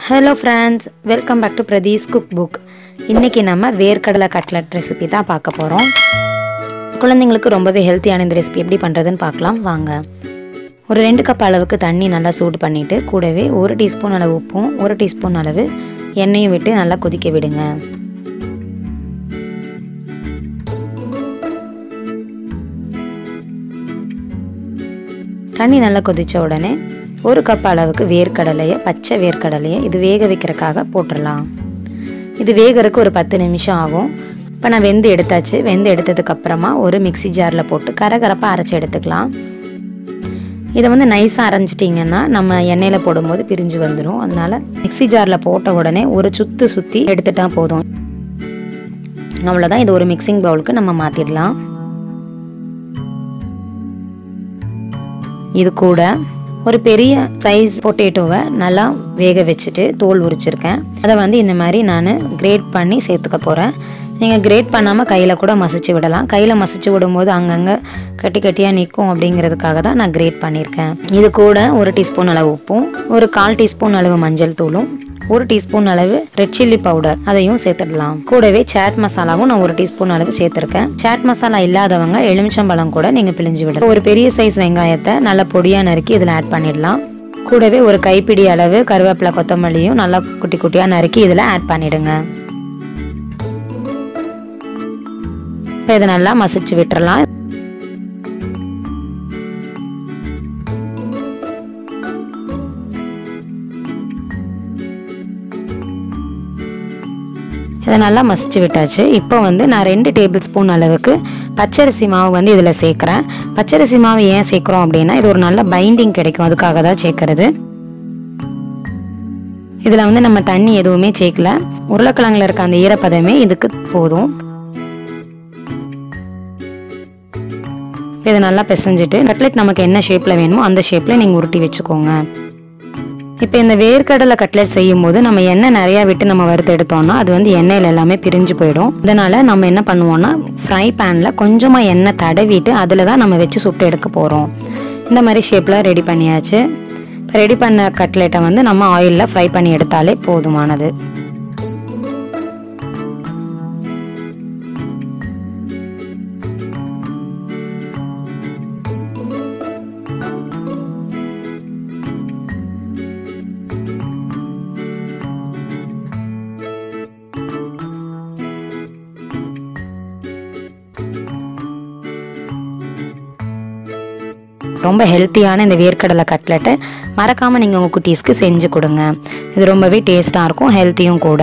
hello friends welcome back to Pradeesh cook book இன்றைக்கி நம்ம வேர்க்கடலை கட்லட் ரெசிபி தான் பார்க்க போகிறோம் குழந்தைங்களுக்கு ரொம்பவே ஹெல்த்தியான இந்த ரெசிபி எப்படி பண்ணுறதுன்னு பார்க்கலாம் வாங்க ஒரு ரெண்டு கப் அளவுக்கு தண்ணி நல்லா சூடு பண்ணிவிட்டு கூடவே ஒரு டீஸ்பூன் அளவு உப்பும் ஒரு டீஸ்பூன் அளவு எண்ணெயும் விட்டு நல்லா கொதிக்க விடுங்க தண்ணி நல்லா கொதித்த உடனே ஒரு கப் அளவுக்கு வேர்க்கடலையை பச்சை வேர்க்கடலையை இது வேக வைக்கிறதுக்காக போட்டுடலாம் இது வேகறதுக்கு ஒரு பத்து நிமிஷம் ஆகும் இப்போ நான் வெந்து எடுத்தாச்சு வெந்து எடுத்ததுக்கு அப்புறமா ஒரு மிக்சி ஜாரில் போட்டு கரகரப்பாக அரைச்சி எடுத்துக்கலாம் இதை வந்து நைஸாக அரைஞ்சிட்டிங்கன்னா நம்ம எண்ணெயில் போடும்போது பிரிஞ்சு வந்துடும் அதனால் மிக்சி ஜாரில் போட்ட உடனே ஒரு சுத்து சுற்றி எடுத்துட்டா போதும் அவ்வளோதான் இது ஒரு மிக்சிங் பவுலுக்கு நம்ம மாற்றிடலாம் இது கூட ஒரு பெரிய சைஸ் பொட்டேட்டோவை நல்லா வேக வச்சுட்டு தோல் உரிச்சிருக்கேன் அதை வந்து இந்த மாதிரி நான் கிரேட் பண்ணி சேர்த்துக்க போகிறேன் நீங்கள் கிரேட் பண்ணாமல் கையில் கூட மசிச்சு விடலாம் கையில் மசிச்சு விடும்போது அங்கங்கே கட்டி கட்டியாக நிற்கும் அப்படிங்கிறதுக்காக தான் நான் கிரேட் பண்ணியிருக்கேன் இது கூட ஒரு டீஸ்பூன் அளவு உப்பும் ஒரு கால் டீஸ்பூன் அளவு மஞ்சள் தூளும் ஒரு டீஸ்பூன் அளவு ரெட் சில்லி பவுடர் அதையும் சேர்த்துடலாம் கூடவே சாட் மசாலாவும் நான் ஒரு டீஸ்பூன் அளவு சேர்த்துருக்கேன் சாட் மசாலா இல்லாதவங்க எலுமிச்சம்பழம் கூட நீங்கள் பிழிஞ்சு விடலாம் ஒரு பெரிய சைஸ் வெங்காயத்தை நல்லா பொடியாக நறுக்கி இதில் ஆட் பண்ணிடலாம் கூடவே ஒரு கைப்பிடி அளவு கருவேப்பிலை கொத்தமல்லியும் நல்லா குட்டி குட்டியாக நறுக்கி இதில் ஆட் பண்ணிடுங்க இப்போ இதை நல்லா மசிச்சு விட்டுறலாம் இதை நல்லா மசிச்சு விட்டாச்சு இப்போ வந்து நான் ரெண்டு டேபிள் ஸ்பூன் அளவுக்கு பச்சரிசி மாவு வந்து இதில் சேர்க்குறேன் பச்சரிசி மாவு ஏன் சேர்க்குறோம் அப்படின்னா இது ஒரு நல்ல பைண்டிங் கிடைக்கும் அதுக்காக தான் சேர்க்கறது இதில் வந்து நம்ம தண்ணி எதுவுமே சேர்க்கல உருளைக்கிழங்குல இருக்க அந்த ஈரப்பதமே இதுக்கு போதும் இதை நல்லா பிசைஞ்சிட்டு கட்லெட் நமக்கு என்ன ஷேப்பில் வேணுமோ அந்த ஷேப்பில் நீங்கள் உருட்டி வச்சுக்கோங்க இப்போ இந்த வேர்க்கடலை கட்லெட் செய்யும் போது நம்ம எண்ணெய் நிறையா விட்டு நம்ம வறுத்து எடுத்தோம்னா அது வந்து எண்ணெயில் எல்லாமே பிரிஞ்சு போயிடும் இதனால் நம்ம என்ன பண்ணுவோம்னா ஃப்ரை பேனில் கொஞ்சமாக எண்ணெய் தடவிட்டு அதில் தான் நம்ம வச்சு சுட்டு எடுக்க போகிறோம் இந்த மாதிரி ஷேப்பில் ரெடி பண்ணியாச்சு இப்போ ரெடி பண்ண கட்லெட்டை வந்து நம்ம ஆயிலில் ஃப்ரை பண்ணி எடுத்தாலே போதுமானது ரொம்ப ஹெல்த்தியான இந்த வேர்க்கடலை கட்லெட்டை மறக்காமல் நீங்கள் உங்கள் குட்டீஸ்க்கு செஞ்சு கொடுங்க இது ரொம்பவே டேஸ்ட்டாக இருக்கும் ஹெல்த்தியும் கூட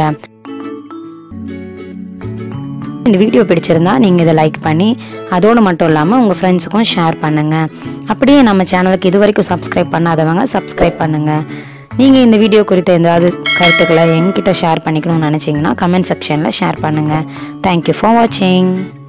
இந்த வீடியோ பிடிச்சிருந்தா நீங்கள் இதை லைக் பண்ணி அதோடு மட்டும் இல்லாமல் உங்கள் ஃப்ரெண்ட்ஸுக்கும் ஷேர் பண்ணுங்கள் அப்படியே நம்ம சேனலுக்கு இது வரைக்கும் சப்ஸ்கிரைப் பண்ணாதவங்க சப்ஸ்கிரைப் பண்ணுங்கள் நீங்கள் இந்த வீடியோ குறித்த ஏதாவது கருத்துக்களை என்கிட்ட ஷேர் பண்ணிக்கணும்னு நினச்சிங்கன்னா கமெண்ட் செக்ஷனில் ஷேர் பண்ணுங்கள் தேங்க்யூ ஃபார் வாட்சிங்